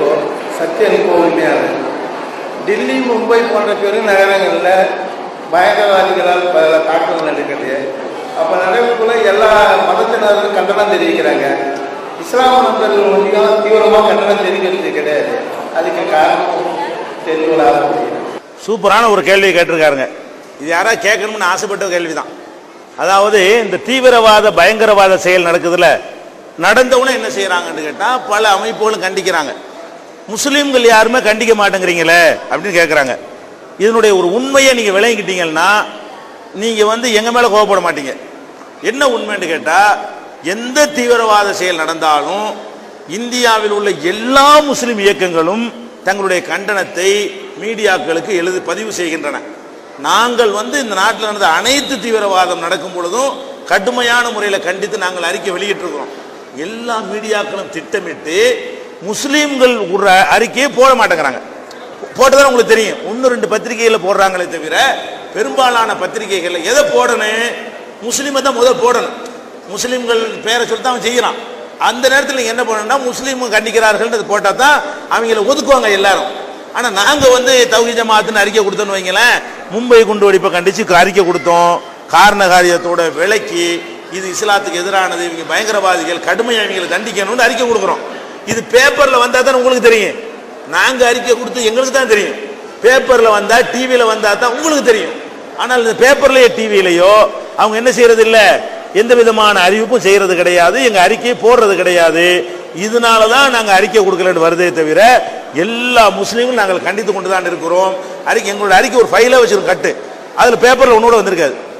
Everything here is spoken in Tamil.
இப்போ சக்தி அனுப்ப உரிமையான டெல்லி மும்பை போன்ற பெருநகரங்களில் பயங்கரவாதிகளால் பல தாக்குதல் நடக்குது அப்போ நடக்கக்குள்ள எல்லா மதத்தினரும் கண்டனம் தெரிவிக்கிறாங்க இஸ்லாம நண்பர்கள் ஒன்றியம் தீவிரமாக கண்டனம் தெரிவிக்கிறது கிடையாது அதுக்கு காரணம் தெரிவிக்கலாக முடியும் சூப்பரான ஒரு கேள்வியை கேட்டிருக்காருங்க இது யாராவது கேட்கணும்னு ஆசைப்பட்ட கேள்வி தான் அதாவது இந்த தீவிரவாத பயங்கரவாத செயல் நடக்குதுல நடந்தவுடனே என்ன செய்யறாங்கன்னு கேட்டா பல அமைப்புகளும் கண்டிக்கிறாங்க முஸ்லீம்கள் யாருமே கண்டிக்க மாட்டேங்கிறீங்களே அப்படின்னு கேட்குறாங்க இதனுடைய ஒரு உண்மையை நீங்க விளங்கிட்டீங்கன்னா நீங்க வந்து எங்க மேல கோவப்பட மாட்டீங்க என்ன உண்மைன்னு கேட்டா எந்த தீவிரவாத செயல் நடந்தாலும் இந்தியாவில் உள்ள எல்லா முஸ்லிம் இயக்கங்களும் தங்களுடைய கண்டனத்தை மீடியாக்களுக்கு எழுதி பதிவு செய்கின்றன நாங்கள் வந்து இந்த நாட்டில் நடந்த அனைத்து தீவிரவாதம் நடக்கும் பொழுதும் கடுமையான முறையில் கண்டித்து நாங்கள் அறிக்கை வெளியிட்டிருக்கிறோம் எல்லா மீடியாக்களும் திட்டமிட்டு முஸ்லீம்கள் ஒரு அறிக்கையை போட மாட்டேங்கிறாங்க போட்டதான் உங்களுக்கு தெரியும் ஒன்று ரெண்டு பத்திரிகைகளில் போடுறாங்களே தவிர பெரும்பாலான பத்திரிகைகளில் எதை போடணும் முஸ்லீமை தான் முதல் போடணும் முஸ்லீம்கள் பேரை சொல்லி தான் அவன் செய்யறான் அந்த நேரத்தில் நீங்க என்ன பண்ணணும்னா முஸ்லீம் கண்டிக்கிறார்கள் போட்டால் தான் அவங்கள ஒதுக்குவாங்க எல்லாரும் ஆனால் நாங்கள் வந்து தௌஹி ஜமாத்துன்னு அறிக்கை கொடுத்தோன்னு வைங்களேன் மும்பை குண்டு வெடிப்பை கண்டித்து அறிக்கை கொடுத்தோம் காரண காரியத்தோட விலைக்கு இது இஸ்லாத்துக்கு எதிரானது இவங்க பயங்கரவாதிகள் கடுமையாக இவங்களை தண்டிக்கணும்னு அறிக்கை கொடுக்குறோம் இது பேப்பரில் வந்தால் தான் உங்களுக்கு தெரியும் நாங்கள் அறிக்கை கொடுத்து எங்களுக்கு தான் தெரியும் பேப்பரில் வந்தால் டிவியில் வந்தால் தான் உங்களுக்கு தெரியும் ஆனால் இந்த பேப்பர்லயோ டிவியிலையோ அவங்க என்ன செய்யறது இல்ல எந்த விதமான அறிவிப்பும் செய்யறது கிடையாது எங்க அறிக்கையை போடுறது கிடையாது இதனால தான் நாங்கள் அறிக்கை கொடுக்கலன்னு வருதே தவிர எல்லா முஸ்லீமும் நாங்கள் கண்டித்து கொண்டு தான் இருக்கிறோம் அறிக்கை எங்களோட அறிக்கை ஒரு ஃபைலாக வச்சிருக்கோம் கட்டு அதில் பேப்பரில் ஒன்னோட வந்திருக்காது